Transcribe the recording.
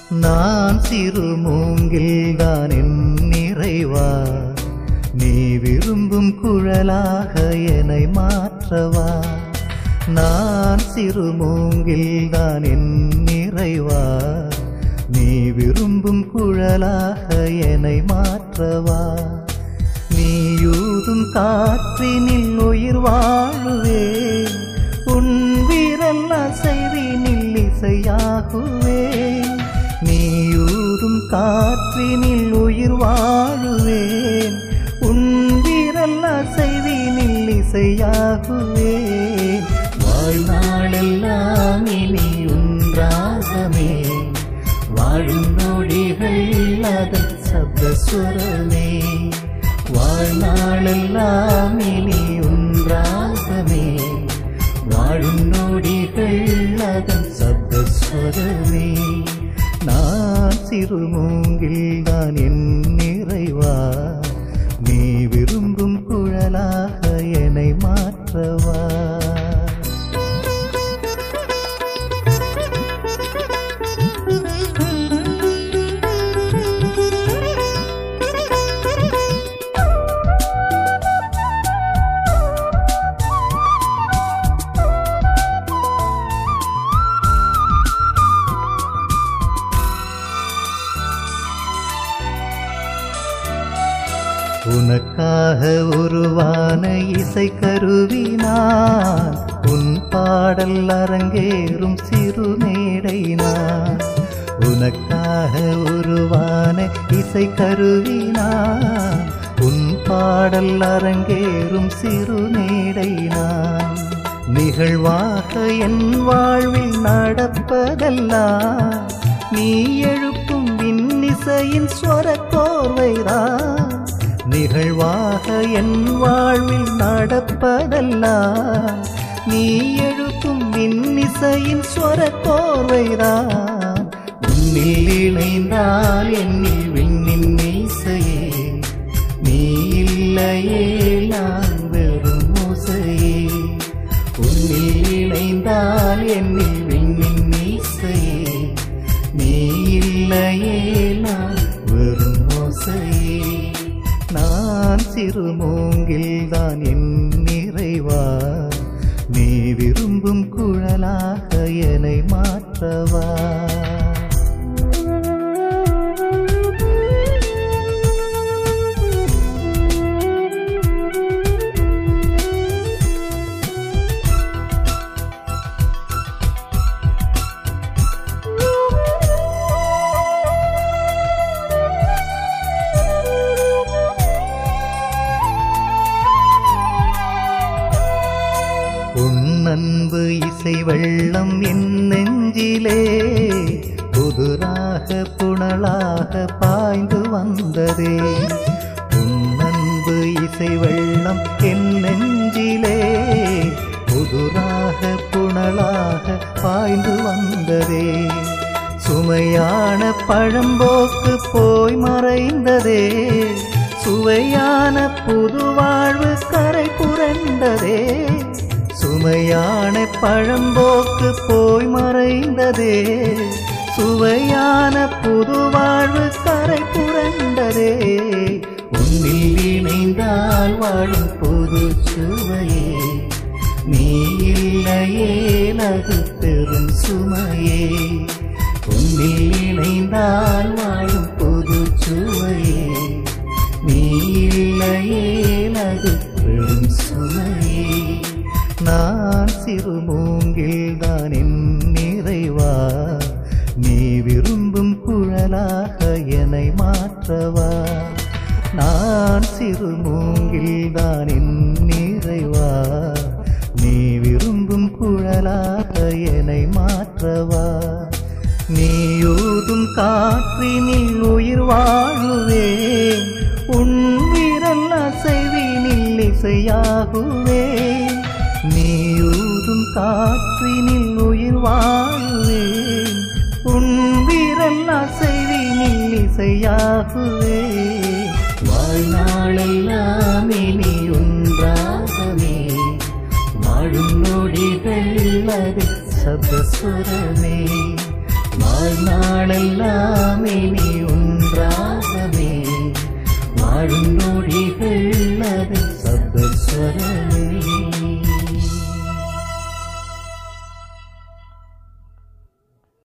நான் சிறு மூங்கில்தான் என் நிறைவா நீ விரும்பும் குழலாக என்னை மாற்றவா நான் சிறு மூங்கில்தான் என் நிறைவா நீ விரும்பும் குழலாக என்னை மாற்றவா நீ யூதும் காற்றினில் உயிர் வாழுவே உன் விரல் அசைவினில் இசையாகுவே நீ யூதும் காற்றினில் உயிர் வாழுவேன் உன் விரல் அசைவினில் இசையாகுவேன் வாழ்நாளெல்லாம் இனி உன்றாகமே வாழும் நொடிகள் அதன் சப்தஸ்வரமே வாழ்நாளெல்லாம் இனி உன்றாகமே வாழும் நொடிகள் அதன் சப்தஸ்வரமே நான் சிறு மூங்கில் தான் என் நிறைவா நீ விரும்பும் குழலாக என்னை மாற்றவா உனக்காக உருவான இசை கருவினான் உன் பாடல் அரங்கேறும் சிறு மேடைனான் உனக்காக உருவான இசை கருவினான் உன் பாடல் அரங்கேறும் சிறு மேடைனான் நிகழ்வாக என் வாழ்வில் நடப்பதெல்லாம் நீ எழுப்பும் விண்ணிசையின் ஸ்வர கோர்வைதான் நிகழ்வாக என் வாழ்வில் நடப்பதெல்லாம் நீ எழுப்பும் விண்ணிசையின் ஸ்வர கோர்வைதான் உன்னில் இணைந்தால் என்னில் விண்ணின் இசையே நீ இல்லையே நான் வெறும் ஓசையே உன்னில் இணைந்தால் என்னில் விண்ணின் இசையே நீ இல்லையே நான் வெறும் ஓசையே நான் சிறு மூங்கில் தான் என் நிறைவா நீ விரும்பும் குழலாக என்னை மாற்றவா உன் அன்பு இசை வெள்ளம் என் நெஞ்சிலே புதுராக புனலாக பாய்ந்து வந்ததே உன் அன்பு இசை வெள்ளம் என் நெஞ்சிலே புதுராக புனலாக பாய்ந்து வந்ததே சுமையான பழம்போக்கு போய் மறைந்ததே சுவையான புது வாழ்வு கரை புரண்டதே சுமையான பழம்போக்கு போய் மறைந்ததே சுவையான புது வாழ்வு கரை புரண்டதே உன்னில் இணைந்தால் வாழும் புது சுவையே நீ இல்லையே நகு பெரும் சுமையே உன்னில் இணைந்தால் வாழும் புது சுவையே நீ இல்லையே நகு பெரும் சுமையே நான் சிறு மூங்கில் தான் என் நிறைவா நீ விரும்பும் குழலாக என்னை மாற்றவா நான் சிறு மூங்கில் தான் என் நிறைவா நீ விரும்பும் குழலாக என்னை மாற்றவா நீ யூதும் காற்றினில் உயிர் வாழுவேன் உன் விரல் அசைவினில் இசையாகுவேன் நீ ஊதும் காற்றினில் உயிர் வாழுவேன் உன் விரல் அசைவினில் இசையாகுவேன் வாழ்நாளெல்லாம் இனி ஒன்றாகவே வாழும் நொடிகள் அது சப்தஸ்வரமே வாழ்நாளெல்லாம் இனி ஒன்றாகவே வாழும் நொடிகள் அது சப்தஸ்வரமே